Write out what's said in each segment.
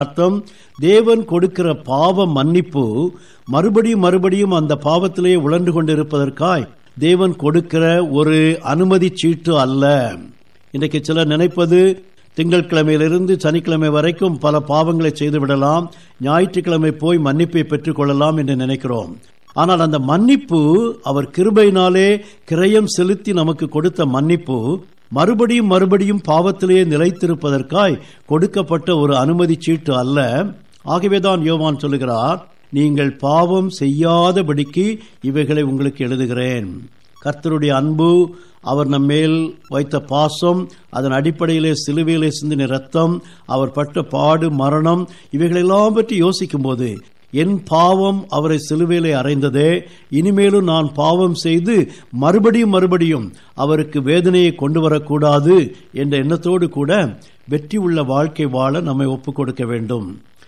அர்த்தம் தேவன் கொடுக்கிற பாவ மன்னிப்பு மறுபடியும் மறுபடியும் அந்த பாவத்திலே உழன்று கொண்டிருப்பதற்காய் தேவன் கொடுக்கிற ஒரு அனுமதி சீட்டு அல்ல இன்றைக்கு சிலர் நினைப்பது திங்கட்கிழமையிலிருந்து சனிக்கிழமை வரைக்கும் பல பாவங்களை செய்து விடலாம் ஞாயிற்றுக்கிழமை போய் மன்னிப்பை பெற்றுக் கொள்ளலாம் என்று நினைக்கிறோம் ஆனால் அந்த மன்னிப்பு அவர் கிருபையினாலே கிரயம் செலுத்தி நமக்கு கொடுத்த மன்னிப்பு மறுபடியும் மறுபடியும் பாவத்திலேயே நிலைத்திருப்பதற்காய் கொடுக்கப்பட்ட ஒரு அனுமதி சீட்டு அல்ல ஆகவேதான் யோவான் சொல்லுகிறார் நீங்கள் பாவம் செய்யாதபடிக்கு இவைகளை உங்களுக்கு எழுதுகிறேன் கர்த்தருடைய அன்பு அவர் நம்மேல் வைத்த பாசம் அதன் அடிப்படையிலே சிலுவையிலே சிந்தின ரத்தம் அவர் பட்ட பாடு மரணம் இவைகளெல்லாம் பற்றி யோசிக்கும் போது என் பாவம் அவரை சிலுவையிலே அறைந்ததே இனிமேலும் நான் பாவம் செய்து மறுபடியும் மறுபடியும் அவருக்கு வேதனையை கொண்டு வரக்கூடாது என்ற எண்ணத்தோடு கூட வெற்றி உள்ள வாழ்க்கை வாழ நம்மை ஒப்புக் கொடுக்க வேண்டும்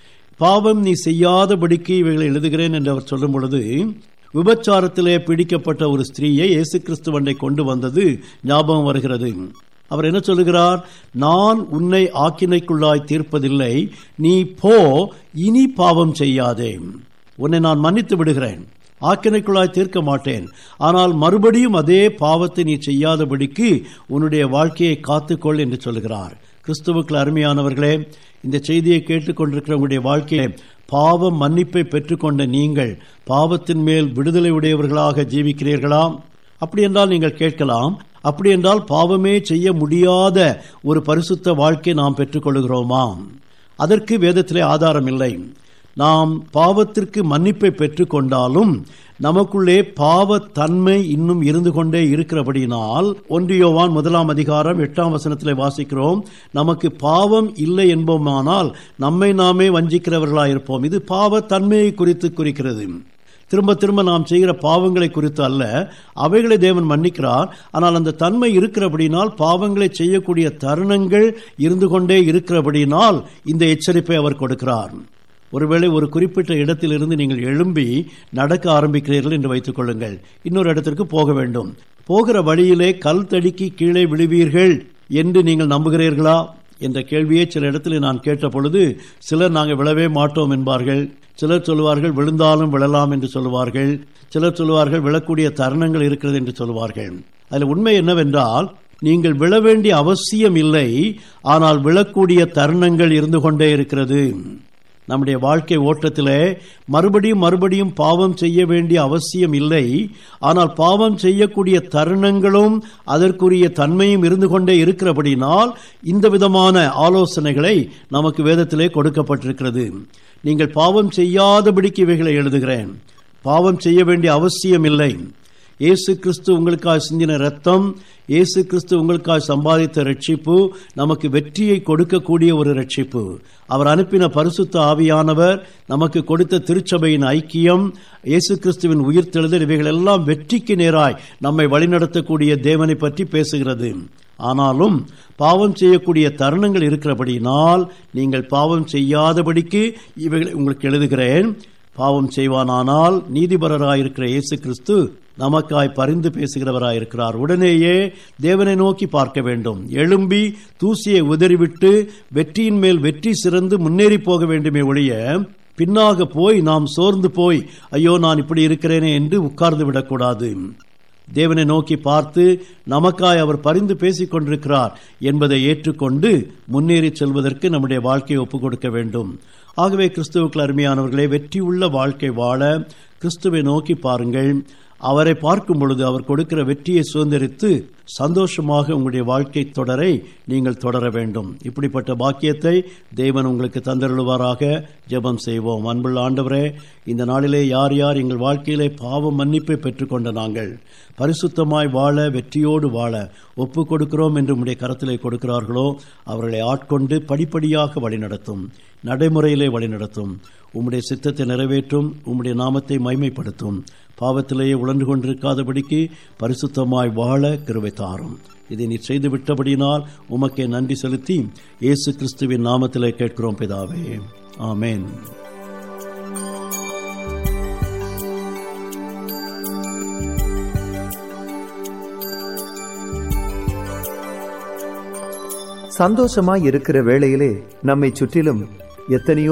பாவம் நீ செய்யாதபடிக்கு இவைகளை எழுதுகிறேன் என்று அவர் சொல்லும் பொழுது விபச்சாரத்திலே பிடிக்கப்பட்ட ஒரு ஸ்திரீயை இயேசு கிறிஸ்துவண்டை கொண்டு வந்தது ஞாபகம் வருகிறது அவர் என்ன சொல்லுகிறார் நான் உன்னை ஆக்கினைக்குள்ளாய் தீர்ப்பதில்லை நீ போ இனி பாவம் செய்யாதே உன்னை நான் மன்னித்து விடுகிறேன் ஆக்கினைக்குள்ளாய் தீர்க்க மாட்டேன் ஆனால் மறுபடியும் அதே பாவத்தை நீ செய்யாதபடிக்கு உன்னுடைய வாழ்க்கையை காத்துக்கொள் என்று சொல்லுகிறார் கிறிஸ்துவுக்கு அருமையானவர்களே இந்த செய்தியை கேட்டுக்கொண்டிருக்கிற உங்களுடைய வாழ்க்கையை பாவ மன்னிப்பை பெற்றுக்கொண்ட நீங்கள் பாவத்தின் மேல் விடுதலை உடையவர்களாக ஜீவிக்கிறீர்களா அப்படி என்றால் நீங்கள் கேட்கலாம் அப்படி என்றால் பாவமே செய்ய முடியாத ஒரு பரிசுத்த வாழ்க்கை நாம் பெற்றுக்கொள்கிறோமா அதற்கு வேதத்திலே ஆதாரம் இல்லை நாம் பாவத்திற்கு மன்னிப்பை பெற்றுக்கொண்டாலும் நமக்குள்ளே பாவ தன்மை இன்னும் இருந்து கொண்டே இருக்கிறபடியினால் ஒன்றியோவான் முதலாம் அதிகாரம் எட்டாம் வசனத்திலே வாசிக்கிறோம் நமக்கு பாவம் இல்லை என்போமானால் நம்மை நாமே வஞ்சிக்கிறவர்களாயிருப்போம் இது பாவ தன்மையை குறித்து குறிக்கிறது திரும்ப திரும்ப நாம் செய்கிற பாவங்களை குறித்து அல்ல அவைகளை தேவன் மன்னிக்கிறார் ஆனால் அந்த தன்மை இருக்கிறபடினால் பாவங்களை செய்யக்கூடிய தருணங்கள் இருந்து கொண்டே இருக்கிறபடினால் இந்த எச்சரிப்பை அவர் கொடுக்கிறார் ஒருவேளை ஒரு குறிப்பிட்ட இடத்திலிருந்து நீங்கள் எழும்பி நடக்க ஆரம்பிக்கிறீர்கள் என்று வைத்துக் கொள்ளுங்கள் இன்னொரு இடத்திற்கு போக வேண்டும் போகிற வழியிலே கல் தடுக்கி கீழே விழுவீர்கள் என்று நீங்கள் நம்புகிறீர்களா என்ற கேள்வியை சில இடத்தில் நான் கேட்ட பொழுது சிலர் நாங்கள் விழவே மாட்டோம் என்பார்கள் சிலர் சொல்லுவார்கள் விழுந்தாலும் விழலாம் என்று சொல்லுவார்கள் சிலர் சொல்லுவார்கள் விழக்கூடிய தருணங்கள் இருக்கிறது என்று சொல்லுவார்கள் அதில் உண்மை என்னவென்றால் நீங்கள் விழ வேண்டிய அவசியம் இல்லை ஆனால் விழக்கூடிய தருணங்கள் இருந்து கொண்டே இருக்கிறது நம்முடைய வாழ்க்கை ஓட்டத்திலே மறுபடியும் மறுபடியும் பாவம் செய்ய வேண்டிய அவசியம் இல்லை ஆனால் பாவம் செய்யக்கூடிய தருணங்களும் அதற்குரிய தன்மையும் இருந்து கொண்டே இருக்கிறபடினால் இந்த விதமான ஆலோசனைகளை நமக்கு வேதத்திலே கொடுக்கப்பட்டிருக்கிறது நீங்கள் பாவம் செய்யாதபடிக்கு இவைகளை எழுதுகிறேன் பாவம் செய்ய வேண்டிய அவசியம் இல்லை இயேசு கிறிஸ்து உங்களுக்காக சிந்தின ரத்தம் இயேசு கிறிஸ்து உங்களுக்காக சம்பாதித்த ரட்சிப்பு நமக்கு வெற்றியை கொடுக்கக்கூடிய ஒரு ரட்சிப்பு அவர் அனுப்பின பரிசுத்த ஆவியானவர் நமக்கு கொடுத்த திருச்சபையின் ஐக்கியம் இயேசு கிறிஸ்துவின் உயிர்த்தெழுதல் இவைகள் எல்லாம் வெற்றிக்கு நேராய் நம்மை வழிநடத்தக்கூடிய தேவனை பற்றி பேசுகிறது ஆனாலும் பாவம் செய்யக்கூடிய தருணங்கள் இருக்கிறபடியினால் நீங்கள் பாவம் செய்யாதபடிக்கு இவைகளை உங்களுக்கு எழுதுகிறேன் பாவம் செய்வானானால் நீதிபரராயிருக்கிற இயேசு கிறிஸ்து நமக்காய் பரிந்து பேசுகிறவராயிருக்கிறார் உடனேயே தேவனை நோக்கி பார்க்க வேண்டும் எழும்பி தூசியை உதறிவிட்டு வெற்றியின் மேல் வெற்றி சிறந்து முன்னேறி போக வேண்டுமே ஒழிய பின்னாக போய் நாம் சோர்ந்து போய் ஐயோ நான் இப்படி இருக்கிறேனே என்று உட்கார்ந்து விடக்கூடாது தேவனை நோக்கி பார்த்து நமக்காய் அவர் பரிந்து பேசிக் கொண்டிருக்கிறார் என்பதை ஏற்றுக்கொண்டு முன்னேறி செல்வதற்கு நம்முடைய வாழ்க்கையை ஒப்புக் கொடுக்க வேண்டும் ஆகவே கிறிஸ்துவுக்கு அருமையானவர்களே வெற்றியுள்ள வாழ்க்கை வாழ கிறிஸ்துவை நோக்கி பாருங்கள் அவரை பார்க்கும் பொழுது அவர் கொடுக்கிற வெற்றியை சுதந்திரித்து சந்தோஷமாக உங்களுடைய வாழ்க்கை தொடரை நீங்கள் தொடர வேண்டும் இப்படிப்பட்ட பாக்கியத்தை தேவன் உங்களுக்கு தந்தருளுவாராக ஜெபம் செய்வோம் அன்புள்ள ஆண்டவரே இந்த நாளிலே யார் யார் எங்கள் வாழ்க்கையிலே பாவ மன்னிப்பை பெற்றுக்கொண்ட நாங்கள் பரிசுத்தமாய் வாழ வெற்றியோடு வாழ ஒப்பு கொடுக்கிறோம் என்று உடைய கரத்திலே கொடுக்கிறார்களோ அவர்களை ஆட்கொண்டு படிப்படியாக வழிநடத்தும் நடைமுறையிலே வழிநடத்தும் உம்முடைய சித்தத்தை நிறைவேற்றும் உம்முடைய நாமத்தை மைமைப்படுத்தும் பாவத்திலேயே உழன்று கொண்டிருக்காதபடிக்கு பரிசுத்தமாய் வாழ கிருவை தாரும் இதை நீ செய்து விட்டபடியினால் உமக்கே நன்றி செலுத்தி இயேசு கிறிஸ்துவின் நாமத்திலே கேட்கிறோம் பிதாவே ஆமேன் சந்தோஷமாய் இருக்கிற வேளையிலே நம்மை சுற்றிலும் எத்தனையோ